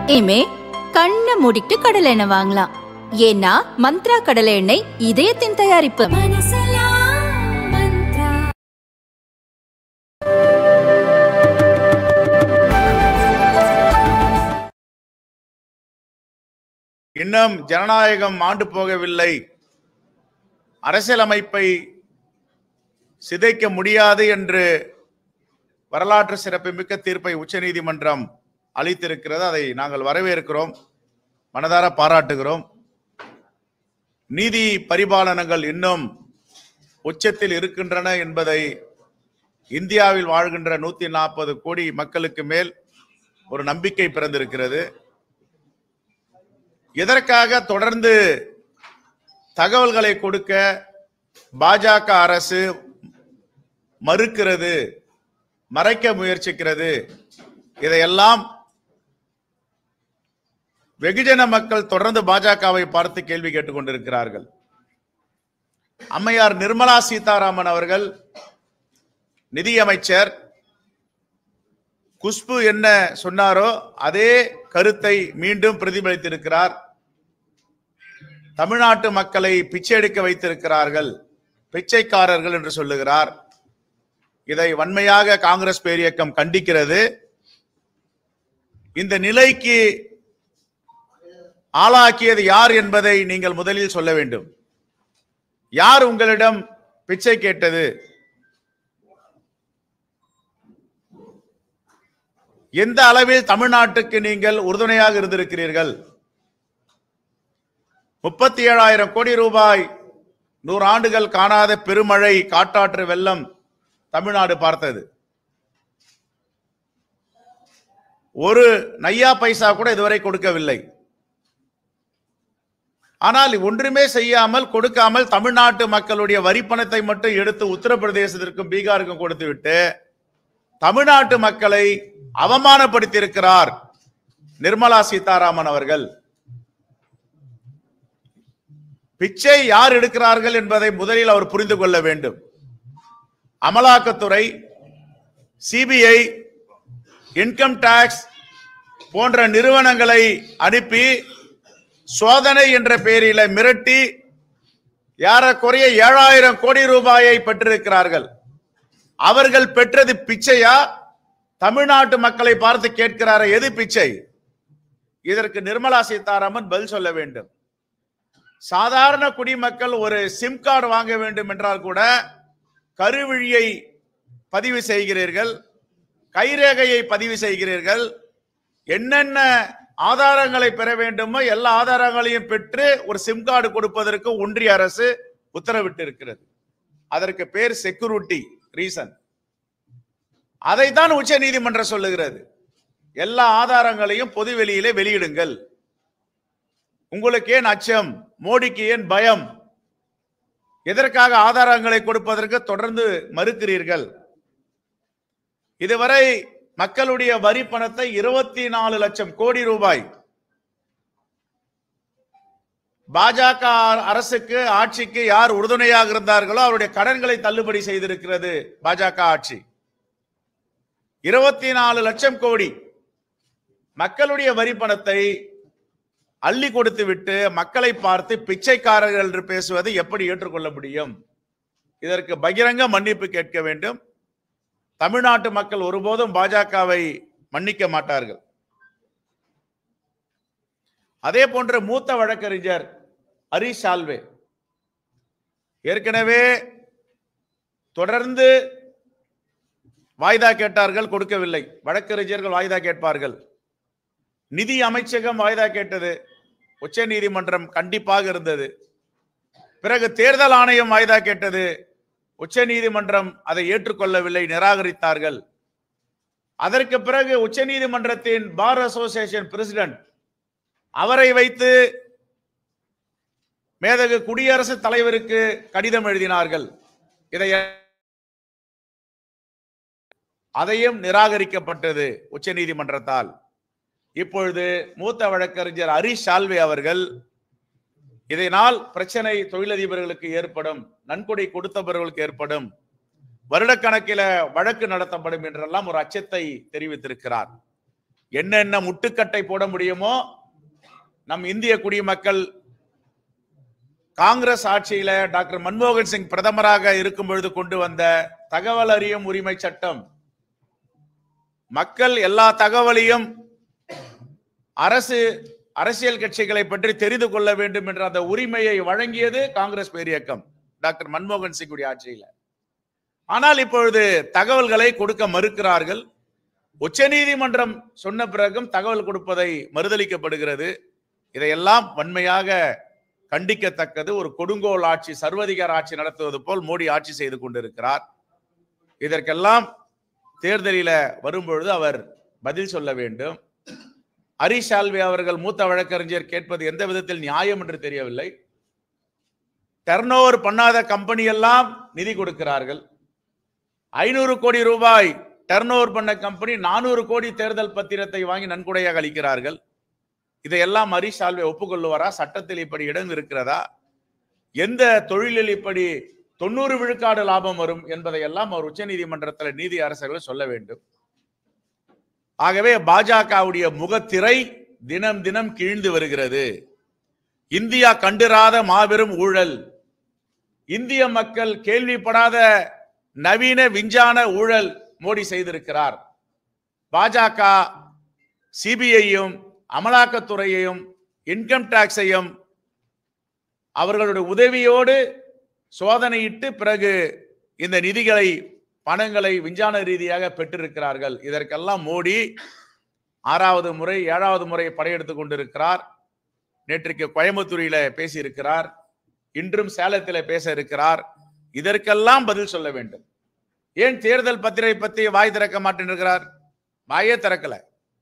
இனிமே கண்ணை மூடிட்டு கடலை எண்ணெய் வாங்கலாம் ஏன்னா மந்த்ரா கடலை எண்ணெய் இதயத்தின் தயாரிப்பு இன்னும் ஜனநாயகம் ஆண்டு போகவில்லை அரசியலமைப்பை சிதைக்க முடியாது என்று வரலாற்று சிறப்புமிக்க தீர்ப்பை உச்சநீதிமன்றம் அளித்திருக்கிறது அதை நாங்கள் வரவேற்கிறோம் மனதார பாராட்டுகிறோம் நீதி பரிபாலனங்கள் இன்னும் உச்சத்தில் இருக்கின்றன என்பதை இந்தியாவில் வாழ்கின்ற நூத்தி நாற்பது கோடி மக்களுக்கு மேல் ஒரு நம்பிக்கை பிறந்திருக்கிறது எதற்காக தொடர்ந்து தகவல்களை கொடுக்க பாஜக அரசு மறுக்கிறது மறைக்க முயற்சிக்கிறது இதையெல்லாம் வெகுஜன மக்கள் தொடர்ந்து பாஜகவை பார்த்து கேள்வி கேட்டுக் கொண்டிருக்கிறார்கள் அம்மையார் நிர்மலா சீதாராமன் அவர்கள் நிதியமைச்சர் குஷ்பு என்ன சொன்னாரோ அதே கருத்தை மீண்டும் பிரதிபலித்திருக்கிறார் தமிழ்நாட்டு மக்களை பிச்சை எடுக்க வைத்திருக்கிறார்கள் பிச்சைக்காரர்கள் என்று சொல்லுகிறார் இதை வன்மையாக காங்கிரஸ் பேரியக்கம் கண்டிக்கிறது இந்த நிலைக்கு ஆளாக்கியது யார் என்பதை நீங்கள் முதலில் சொல்ல வேண்டும் யார் உங்களிடம் பிச்சை கேட்டது எந்த அளவில் தமிழ்நாட்டுக்கு நீங்கள் உறுதுணையாக இருந்திருக்கிறீர்கள் முப்பத்தி ஏழாயிரம் கோடி ரூபாய் நூறு ஆண்டுகள் காணாத பெருமழை காட்டாற்று வெள்ளம் தமிழ்நாடு பார்த்தது ஒரு நையா பைசா கூட இதுவரை கொடுக்கவில்லை ஆனால் ஒன்றுமே செய்யாமல் கொடுக்காமல் தமிழ்நாட்டு மக்களுடைய வரி பணத்தை மட்டும் எடுத்து உத்தரப்பிரதேசத்திற்கும் பீகாருக்கும் கொடுத்து விட்டு தமிழ்நாட்டு மக்களை அவமானப்படுத்தி இருக்கிறார் நிர்மலா சீதாராமன் அவர்கள் பிச்சை யார் எடுக்கிறார்கள் என்பதை முதலில் அவர் புரிந்து கொள்ள வேண்டும் அமலாக்கத்துறை சிபிஐ இன்கம் டாக்ஸ் போன்ற நிறுவனங்களை அனுப்பி சோதனை என்ற பெயரில மிரட்டி ஏறக்குறைய ஏழாயிரம் கோடி ரூபாயை பெற்றிருக்கிறார்கள் அவர்கள் பெற்றது பிச்சையா தமிழ்நாட்டு மக்களை பார்த்து கேட்கிறார எது பிச்சை இதற்கு நிர்மலா சீதாராமன் பதில் சொல்ல வேண்டும் சாதாரண குடிமக்கள் ஒரு சிம் கார்டு வாங்க வேண்டும் என்றால் கூட கருவிழியை பதிவு செய்கிறீர்கள் கைரேகையை பதிவு செய்கிறீர்கள் என்னென்ன ஆதாரங்களை பெற வேண்டுமோ எல்லா ஆதாரங்களையும் பெற்று ஒரு சிம் கார்டு கொடுப்பதற்கு ஒன்றிய அரசு உத்தரவிட்டு இருக்கிறது அதற்கு பேர் செக்யூரிட்டி ரீசன் அதைத்தான் உச்ச நீதிமன்றம் சொல்லுகிறது எல்லா ஆதாரங்களையும் பொது வெளியிலே வெளியிடுங்கள் உங்களுக்கு ஏன் அச்சம் மோடிக்கு ஏன் பயம் எதற்காக ஆதாரங்களை கொடுப்பதற்கு தொடர்ந்து மறுக்கிறீர்கள் இதுவரை மக்களுடைய வரி பணத்தை இருபத்தி நாலு லட்சம் கோடி ரூபாய் பாஜக அரசுக்கு ஆட்சிக்கு யார் உறுதுணையாக இருந்தார்களோ அவருடைய கடன்களை தள்ளுபடி செய்திருக்கிறது பாஜக ஆட்சி இருபத்தி நாலு லட்சம் கோடி மக்களுடைய வரி பணத்தை அள்ளி கொடுத்து விட்டு மக்களை பார்த்து பிச்சைக்காரர்கள் என்று பேசுவது எப்படி ஏற்றுக்கொள்ள முடியும் இதற்கு பகிரங்க மன்னிப்பு கேட்க வேண்டும் தமிழ்நாட்டு மக்கள் ஒருபோதும் பாஜகவை மன்னிக்க மாட்டார்கள் அதே போன்று மூத்த வழக்கறிஞர் ஹரிஷ் சால்வே ஏற்கனவே தொடர்ந்து வாய்தா கேட்டார்கள் கொடுக்கவில்லை வழக்கறிஞர்கள் வாய்தா கேட்பார்கள் நிதி அமைச்சகம் வாய்தா கேட்டது உச்ச நீதிமன்றம் கண்டிப்பாக இருந்தது பிறகு தேர்தல் ஆணையம் வாய்தா கேட்டது உச்ச நீதிமன்றம் அதை ஏற்றுக்கொள்ளவில்லை நிராகரித்தார்கள் அதற்கு பிறகு உச்ச நீதிமன்றத்தின் பார் அசோசியேஷன் பிரசிடென்ட் அவரை வைத்து மேதகு குடியரசுத் தலைவருக்கு கடிதம் எழுதினார்கள் இதை அதையும் நிராகரிக்கப்பட்டது உச்ச நீதிமன்றத்தால் இப்பொழுது மூத்த வழக்கறிஞர் ஹரிஷ் சால்வே அவர்கள் இதனால் பிரச்சனை தொழிலதிபர்களுக்கு ஏற்படும் நன்கொடை கொடுத்தவர்களுக்கு ஏற்படும் வருடக்கணக்கில வழக்கு நடத்தப்படும் என்றெல்லாம் ஒரு அச்சத்தை தெரிவித்திருக்கிறார் என்னென்ன முட்டுக்கட்டை போட முடியுமோ நம் இந்திய குடிமக்கள் காங்கிரஸ் ஆட்சியில டாக்டர் மன்மோகன் சிங் பிரதமராக இருக்கும் பொழுது கொண்டு வந்த தகவல் அறியும் உரிமை சட்டம் மக்கள் எல்லா தகவலையும் அரசு அரசியல் கட்சிகளை பற்றி தெரிந்து கொள்ள வேண்டும் என்ற அந்த உரிமையை வழங்கியது காங்கிரஸ் பேரியக்கம் டாக்டர் மன்மோகன் சிங்குடைய ஆட்சியில ஆனால் இப்பொழுது தகவல்களை கொடுக்க மறுக்கிறார்கள் உச்சநீதிமன்றம் சொன்ன பிறகும் தகவல் கொடுப்பதை மறுதளிக்கப்படுகிறது இதையெல்லாம் வன்மையாக கண்டிக்கத்தக்கது ஒரு கொடுங்கோல் ஆட்சி சர்வதிகார ஆட்சி நடத்துவது போல் மோடி ஆட்சி செய்து கொண்டிருக்கிறார் இதற்கெல்லாம் தேர்தலில வரும்பொழுது அவர் பதில் சொல்ல வேண்டும் ஹரிஷ் சால்வே அவர்கள் மூத்த வழக்கறிஞர் கேட்பது எந்த விதத்தில் நியாயம் என்று தெரியவில்லை டர்ன் ஓவர் பண்ணாத கம்பெனி எல்லாம் நிதி கொடுக்கிறார்கள் ஐநூறு கோடி ரூபாய் டர்ன் ஓவர் பண்ண கம்பெனி நானூறு கோடி தேர்தல் பத்திரத்தை வாங்கி நன்கொடையாக அளிக்கிறார்கள் இதையெல்லாம் ஹரிஷ் சால்வே ஒப்புக்கொள்ளுவாரா சட்டத்தில் இப்படி இடம் இருக்கிறதா எந்த தொழிலில் இப்படி தொண்ணூறு விழுக்காடு லாபம் வரும் என்பதை எல்லாம் அவர் உச்சநீதிமன்றத்தில் நீதி அரசர்கள் சொல்ல வேண்டும் ஆகவே பாஜகவுடைய முகத்திரை தினம் தினம் கீழ்ந்து வருகிறது இந்தியா கண்டிராத மாபெரும் ஊழல் இந்திய மக்கள் கேள்விப்படாத நவீன விஞ்ஞான ஊழல் மோடி செய்திருக்கிறார் பாஜக சிபிஐயும் அமலாக்கத்துறையையும் இன்கம் டாக்ஸையும் அவர்களுடைய உதவியோடு சோதனையிட்டு பிறகு இந்த நிதிகளை பணங்களை விஞ்ஞான ரீதியாக பெற்றிருக்கிறார்கள் இதற்கெல்லாம் மோடி ஆறாவது முறை ஏழாவது முறை படையெடுத்துக் கொண்டிருக்கிறார் நேற்றைக்கு கோயம்புத்தூரில பேசியிருக்கிறார் இன்றும் சேலத்தில பேச இருக்கிறார் இதற்கெல்லாம் பதில் சொல்ல வேண்டும் ஏன் தேர்தல் பத்திரை பத்தி வாய் திறக்க மாட்டேன்கிறார் வாயே திறக்கல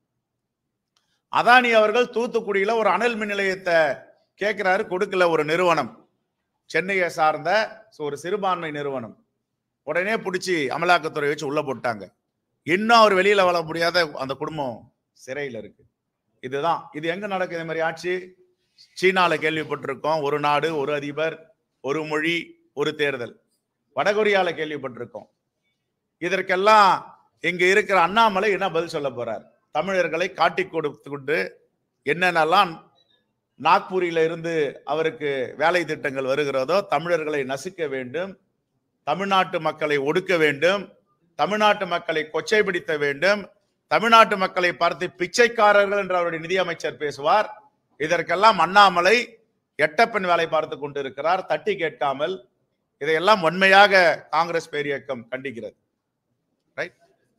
அதானி அவர்கள் தூத்துக்குடியில ஒரு அனல் மின் நிலையத்தை கேட்கிறாரு கொடுக்கல ஒரு நிறுவனம் சென்னையை சார்ந்த ஒரு சிறுபான்மை நிறுவனம் உடனே பிடிச்சி அமலாக்கத்துறை வச்சு உள்ள போட்டாங்க இன்னும் அவர் வெளியில வர முடியாத அந்த குடும்பம் சிறையில் இருக்கு இதுதான் இது எங்க நடக்குது இந்த மாதிரி ஆட்சி சீனால கேள்விப்பட்டிருக்கோம் ஒரு நாடு ஒரு அதிபர் ஒரு மொழி ஒரு தேர்தல் வடகொரியால கேள்விப்பட்டிருக்கோம் இதற்கெல்லாம் இங்க இருக்கிற அண்ணாமலை என்ன பதில் சொல்ல போறார் தமிழர்களை காட்டி கொடுத்து கொண்டு என்னென்னலாம் நாக்பூரில இருந்து அவருக்கு வேலை திட்டங்கள் வருகிறதோ தமிழர்களை நசுக்க வேண்டும் தமிழ்நாட்டு மக்களை ஒடுக்க வேண்டும் தமிழ்நாட்டு மக்களை கொச்சைப்பிடித்த வேண்டும் தமிழ்நாட்டு மக்களை பார்த்து பிச்சைக்காரர்கள் என்று அவருடைய நிதியமைச்சர் பேசுவார் இதற்கெல்லாம் அண்ணாமலை எட்டப்பன் வேலை பார்த்து கொண்டிருக்கிறார் தட்டி கேட்காமல் இதையெல்லாம் உண்மையாக காங்கிரஸ் பேரியக்கம் கண்டிக்கிறது ரைட்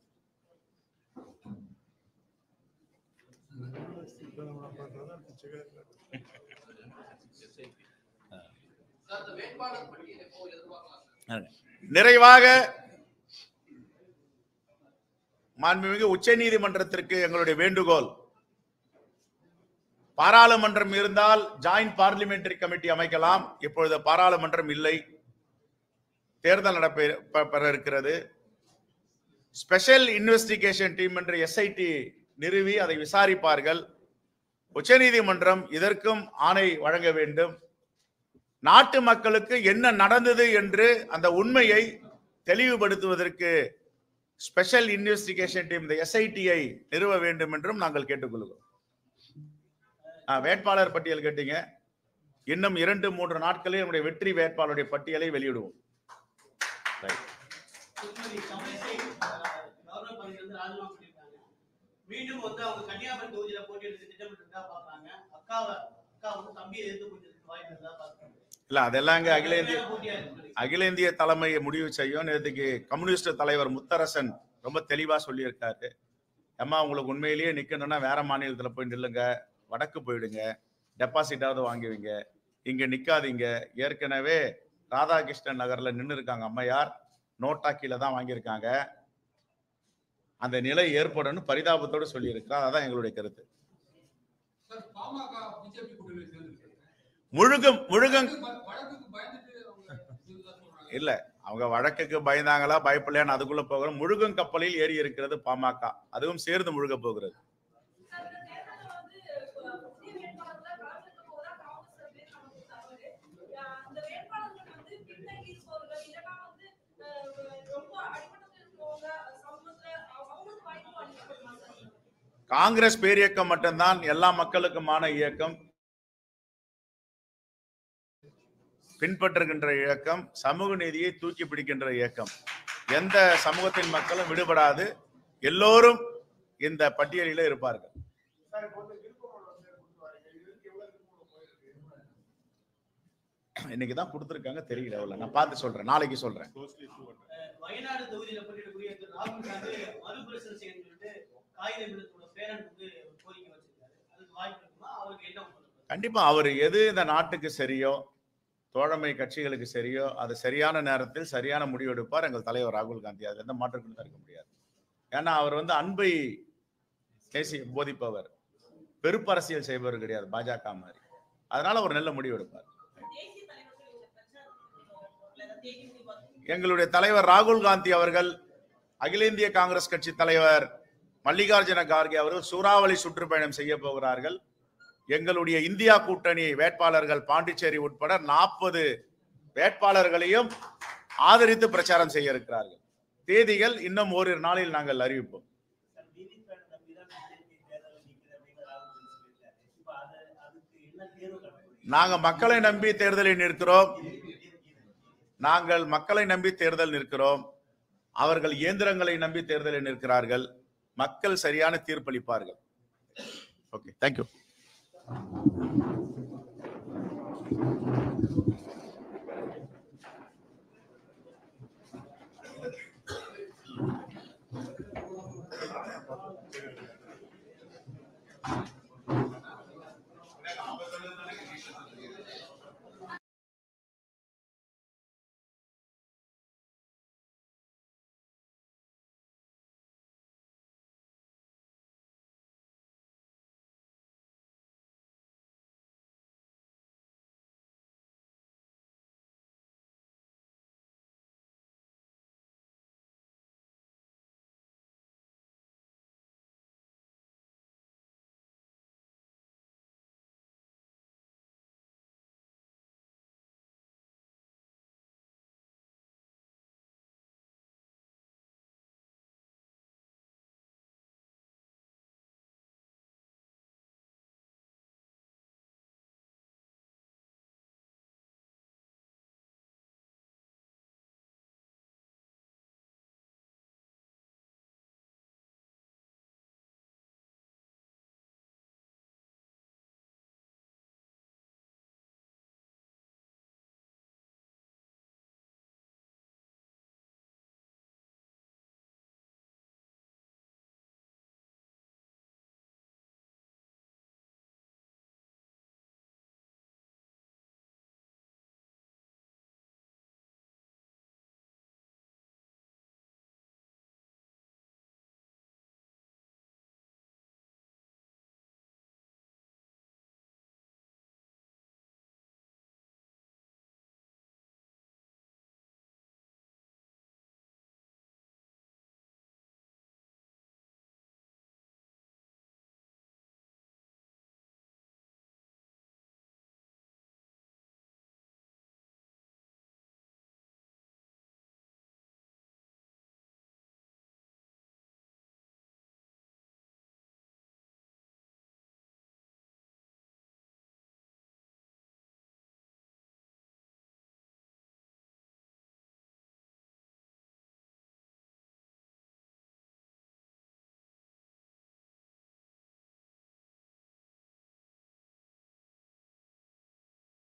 நிறைவாக மாண்புமிகு உச்ச நீதிமன்றத்திற்கு எங்களுடைய வேண்டுகோள் பாராளுமன்றம் இருந்தால் ஜாயிண்ட் பார்லிமெண்டரி கமிட்டி அமைக்கலாம் இப்பொழுது பாராளுமன்றம் இல்லை தேர்தல் நடப்ப பெற இருக்கிறது ஸ்பெஷல் இன்வெஸ்டிகேஷன் டீம் என்று எஸ்ஐடி நிறுவி அதை விசாரிப்பார்கள் உச்சநீதிமன்றம் இதற்கும் ஆணை வழங்க வேண்டும் நாட்டு மக்களுக்கு என்ன நடந்தது என்று அந்த உண்மையை தெளிவுபடுத்துவதற்கு ஸ்பெஷல் இன்வெஸ்டிகேஷன் டீம் இந்த எஸ்ஐடியை நிறுவ வேண்டும் என்றும் நாங்கள் கேட்டுக்கொள்கிறோம் ஆ, வேட்பாளர் பட்டியல் கேட்டீங்க இன்னும் இரண்டு மூன்று நாட்களில் நம்முடைய வெற்றி வேட்பாளருடைய பட்டியலை வெளியிடுவோம் Right. திருமதி தமிழிசை கவர்னர் பதவியிலிருந்து ராஜினாமா பண்ணியிருக்காங்க மீண்டும் வந்து அவங்க கன்னியாகுமரி தொகுதியில போட்டியிட திட்டமிட்டு இருக்கா பாக்குறாங்க அக்காவை அக்கா வந்து தம்பியை எதிர்த்து போட்டியிருக்கு வாய்ப்பு இருக்கா பாக்குறாங்க இல்ல அதெல்லாம் இங்க அகில இந்திய போட்டியா இருக்கு அகில இந்திய தலைமையை முடிவு செய்யும் நேற்றுக்கு கம்யூனிஸ்ட் தலைவர் முத்தரசன் ரொம்ப தெளிவா சொல்லியிருக்காரு அம்மா உங்களுக்கு உண்மையிலேயே நிக்கணும்னா வேற மாநிலத்துல போய் நில்லுங்க வடக்கு போயிடுங்க டெபாசிட்டாவது வாங்குவீங்க இங்க நிக்காதீங்க ஏற்கனவே ராதாகிருஷ்ணன் நகர்ல நின்று இருக்காங்க அம்மையார் நோட்டா கீழே தான் வாங்கியிருக்காங்க அந்த நிலை ஏற்படும் பரிதாபத்தோடு சொல்லியிருக்கிறார் அதான் எங்களுடைய கருத்து சார் பாமக பிஜேபி கூட்டணியில் சேர்ந்திருக்கு முழுகும் முழுகும் வழக்கு- வழக்குக்கு பயந்துட்டு அவங்க இதுதான் சொல்றாங்க இல்ல அவங்க வழக்குக்கு பயந்தாங்களா பயப்படலையான்னு அதுக்குள்ள போகிறோம் முழுகும் கப்பலில் ஏறி இருக்கிறது பாமக அதுவும் சேர்ந்து முழுக போகிறது காங்கிரஸ் பேரியக்கம் மட்டும்தான் எல்லா மக்களுக்குமான இயக்கம் பின்பற்றுகின்ற இயக்கம் சமூக நீதியை தூக்கி பிடிக்கின்ற இயக்கம் எந்த சமூகத்தின் மக்களும் விடுபடாது எல்லோரும் இந்த பட்டியலில் இருப்பார்கள் இன்னைக்கு தான் கொடுத்துருக்காங்க தெரியல அவ்வளவு நான் பார்த்து சொல்றேன் நாளைக்கு சொல்றேன் அஹ் வயநாடு தொகுதியில போட்டியிடக்கூடிய திரு ராகுல் காந்தி மறுபிரசனம் செய்யணும்னு சொல்லிட்டு காகித மில்லத்தோட பேரன் வந்து ஒரு கோரிக்கை வச்சிருக்காரு அதுக்கு வாய்ப்பு இருக்குமா அவருக்கு என்ன சொல்லுங்க கண்டிப்பா அவர் எது இந்த நாட்டுக்கு சரியோ தோழமை கட்சிகளுக்கு சரியோ அது சரியான நேரத்தில் சரியான முடிவு எடுப்பார் எங்கள் தலைவர் ராகுல் காந்தி அது எந்த மாற்றங்களும் இருக்க முடியாது ஏன்னா அவர் வந்து அன்பை பேசி போதிப்பவர் பெருப்பரசியல் செய்பவர் கிடையாது பாஜக மாதிரி அதனால ஒரு நல்ல முடிவு எடுப்பார் எங்களுடைய தலைவர் ராகுல் காந்தி அவர்கள் அகில இந்திய காங்கிரஸ் கட்சி தலைவர் மல்லிகார்ஜுன கார்கே அவர்கள் சூறாவளி சுற்றுப்பயணம் செய்ய போகிறார்கள் எங்களுடைய இந்தியா கூட்டணி வேட்பாளர்கள் பாண்டிச்சேரி உட்பட நாற்பது வேட்பாளர்களையும் ஆதரித்து பிரச்சாரம் செய்ய இருக்கிறார்கள் தேதிகள் இன்னும் ஓரிரு நாளில் நாங்கள் அறிவிப்போம் நாங்க மக்களை நம்பி தேர்தலில் நிற்கிறோம் நாங்கள் மக்களை நம்பி தேர்தல் நிற்கிறோம் அவர்கள் இயந்திரங்களை நம்பி தேர்தலில் நிற்கிறார்கள் மக்கள் சரியான தீர்ப்பளிப்பார்கள் ஓகே தேங்க்யூ